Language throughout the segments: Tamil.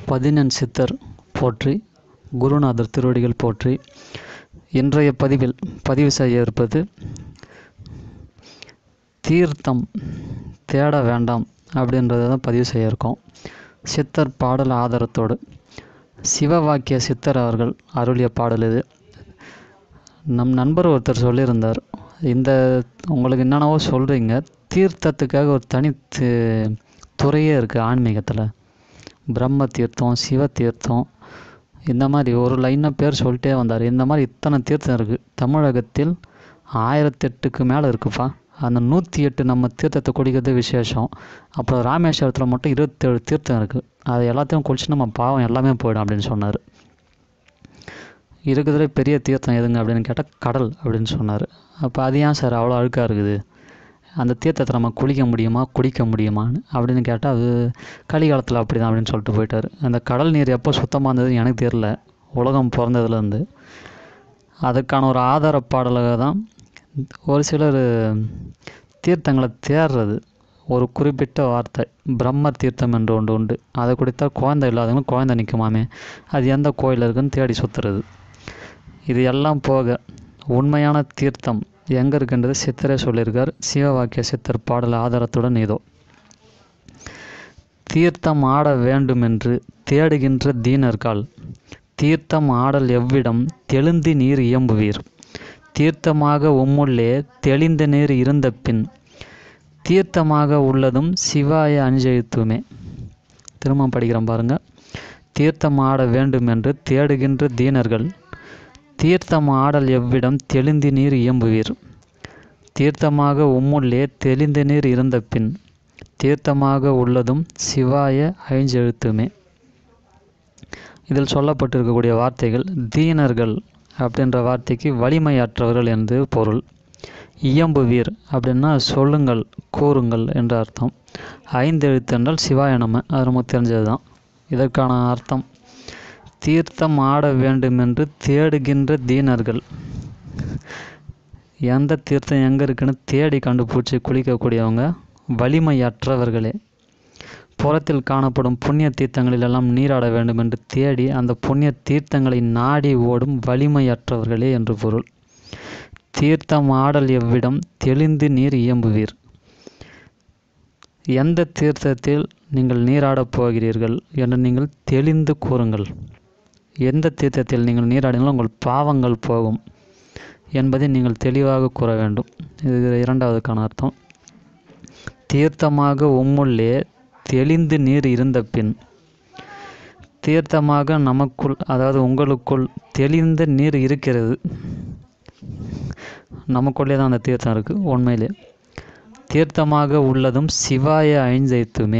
பதினெண் சித்தர் போற்றி குருநாதர் திருவடிகள் போற்றி இன்றைய பதிவில் பதிவு செய்ய இருப்பது தீர்த்தம் தேட வேண்டாம் அப்படின்றத தான் பதிவு செய்ய இருக்கோம் சித்தர் பாடல் ஆதாரத்தோடு சிவவாக்கிய சித்தர் அவர்கள் அருளிய பாடல் இது நம் நண்பர் ஒருத்தர் சொல்லியிருந்தார் இந்த உங்களுக்கு என்னென்னவோ சொல்கிறீங்க தீர்த்தத்துக்காக ஒரு தனி தி- துறையே இருக்குது ஆன்மீகத்தில் பிரம்ம தீர்த்தம் சிவ தீர்த்தம் இந்த மாதிரி ஒரு லைனாக பேர் சொல்லிட்டே வந்தார் இந்த மாதிரி இத்தனை தீர்த்தம் இருக்குது தமிழகத்தில் ஆயிரத்தெட்டுக்கு மேலே இருக்குப்பா அந்த நூற்றி எட்டு நம்ம தீர்த்தத்தை குடிக்கிறது விசேஷம் அப்புறம் ராமேஸ்வரத்தில் மட்டும் இருபத்தேழு தீர்த்தம் இருக்குது அது எல்லாத்தையும் குளிச்சு நம்ம பாவம் எல்லாமே போயிடும் அப்படின்னு சொன்னார் இருக்கிறதுலே பெரிய தீர்த்தம் எதுங்க அப்படின்னு கேட்டால் கடல் அப்படின்னு சொன்னார் அப்போ அது ஏன் சார் அவ்வளோ அழுக்காக இருக்குது அந்த தீர்த்தத்தை நம்ம குளிக்க முடியுமா குடிக்க முடியுமான்னு அப்படின்னு கேட்டால் அது கலிகாலத்தில் அப்படி தான் அப்படின்னு சொல்லிட்டு போயிட்டார் அந்த கடல் நீர் எப்போ சுத்தமாக இருந்ததுன்னு எனக்கு தெரில உலகம் பிறந்ததுலேருந்து அதுக்கான ஒரு ஆதார பாடலாக தான் ஒரு சிலர் தீர்த்தங்களை தேடுறது ஒரு குறிப்பிட்ட வார்த்தை பிரம்ம தீர்த்தம் என்று ஒன்று உண்டு அதை குடித்தால் குழந்தை இல்லாதவங்க குழந்தை நிற்குமாமே அது எந்த கோயில் இருக்குன்னு தேடி சுற்றுறது இது எல்லாம் போக உண்மையான தீர்த்தம் எங்கே இருக்குன்றது சித்தரே சொல்லியிருக்கார் சிவவாக்கிய சித்தர் பாடல் ஆதாரத்துடன் இதோ தீர்த்தம் ஆட வேண்டுமென்று தேடுகின்ற தீனர்கால் தீர்த்தம் ஆடல் எவ்விடம் தெளிந்தி நீர் இயம்புவீர் தீர்த்தமாக உம்முள்ளே தெளிந்த நீர் இருந்த பின் தீர்த்தமாக உள்ளதும் சிவாய அஞ்செழுத்துமே திரும்ப படிக்கிறேன் பாருங்க தீர்த்தம் ஆட வேண்டுமென்று தேடுகின்ற தீனர்கள் தீர்த்தம் ஆடல் எவ்விடம் தெளிந்தி நீர் இயம்புவீர் தீர்த்தமாக உம்முள்ளே தெளிந்த நீர் இருந்த பின் தீர்த்தமாக உள்ளதும் சிவாய ஐஞ்செழுத்துமே இதில் சொல்லப்பட்டிருக்கக்கூடிய வார்த்தைகள் தீனர்கள் அப்படின்ற வார்த்தைக்கு வலிமையற்றவர்கள் என்று பொருள் இயம்புவீர் அப்படின்னா சொல்லுங்கள் கூறுங்கள் என்ற அர்த்தம் ஐந்து எழுத்து என்றால் சிவாய நம அது நமக்கு தெரிஞ்சது தான் இதற்கான அர்த்தம் தீர்த்தம் ஆட வேண்டுமென்று தேடுகின்ற தீனர்கள் எந்த தீர்த்தம் எங்கே இருக்குன்னு தேடி கண்டுபிடிச்சி குளிக்கக்கூடியவங்க வலிமையற்றவர்களே புறத்தில் காணப்படும் புண்ணிய தீர்த்தங்களிலெல்லாம் நீராட வேண்டும் என்று தேடி அந்த புண்ணிய தீர்த்தங்களை நாடி ஓடும் வலிமையற்றவர்களே என்று பொருள் தீர்த்தம் ஆடல் எவ்விடம் தெளிந்து நீர் இயம்புவீர் எந்த தீர்த்தத்தில் நீங்கள் நீராடப் போகிறீர்கள் என்று நீங்கள் தெளிந்து கூறுங்கள் எந்த தீர்த்தத்தில் நீங்கள் நீராடினாலும் உங்கள் பாவங்கள் போகும் என்பதை நீங்கள் தெளிவாக கூற வேண்டும் இது இரண்டாவதுக்கான அர்த்தம் தீர்த்தமாக உம்முள்ளே தெளிந்து நீர் இருந்த பின் தீர்த்தமாக நமக்குள் அதாவது உங்களுக்குள் தெளிந்த நீர் இருக்கிறது நமக்குள்ளே தான் அந்த தீர்த்தம் இருக்குது உண்மையிலே தீர்த்தமாக உள்ளதும் சிவாய ஐஞ்சைத்துமே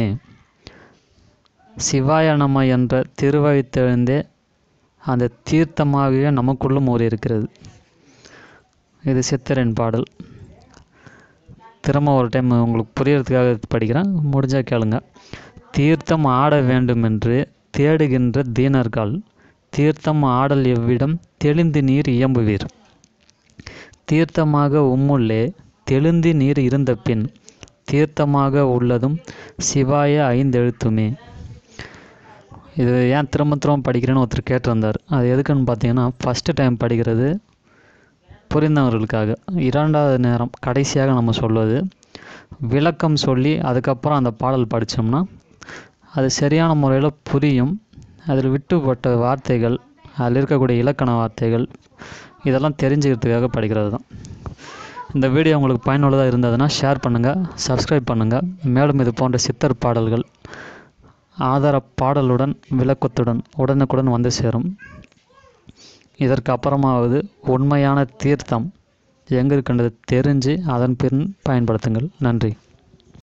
சிவாய நம என்ற திருவழித்தெழுந்தே அந்த தீர்த்தமாகவே நமக்குள்ளும் ஊறி இருக்கிறது இது சித்தரின் பாடல் திரும்ப ஒரு டைம் உங்களுக்கு புரியறதுக்காக படிக்கிறேன் முடிஞ்சால் கேளுங்க தீர்த்தம் ஆட வேண்டுமென்று தேடுகின்ற தீனர்கள் தீர்த்தம் ஆடல் எவ்விடம் தெளிந்து நீர் இயம்புவீர் தீர்த்தமாக உம்முள்ளே தெளிந்து நீர் இருந்த பின் தீர்த்தமாக உள்ளதும் சிவாய ஐந்தெழுத்துமே இது ஏன் திரும்ப திரும்ப படிக்கிறேன்னு ஒருத்தர் கேட்டிருந்தார் அது எதுக்குன்னு பார்த்தீங்கன்னா ஃபஸ்ட்டு டைம் படிக்கிறது புரிந்தவர்களுக்காக இரண்டாவது நேரம் கடைசியாக நம்ம சொல்வது விளக்கம் சொல்லி அதுக்கப்புறம் அந்த பாடல் படித்தோம்னா அது சரியான முறையில் புரியும் அதில் விட்டுப்பட்ட வார்த்தைகள் அதில் இருக்கக்கூடிய இலக்கண வார்த்தைகள் இதெல்லாம் தெரிஞ்சுக்கிறதுக்காக படிக்கிறது தான் இந்த வீடியோ உங்களுக்கு பயனுள்ளதாக இருந்ததுன்னா ஷேர் பண்ணுங்கள் சப்ஸ்கிரைப் பண்ணுங்கள் மேலும் இது போன்ற சித்தர் பாடல்கள் ஆதார பாடலுடன் விளக்கத்துடன் உடனுக்குடன் வந்து சேரும் இதற்கு அப்புறமாவது உண்மையான தீர்த்தம் எங்கே இருக்கின்றது தெரிஞ்சு அதன் பின் பயன்படுத்துங்கள் நன்றி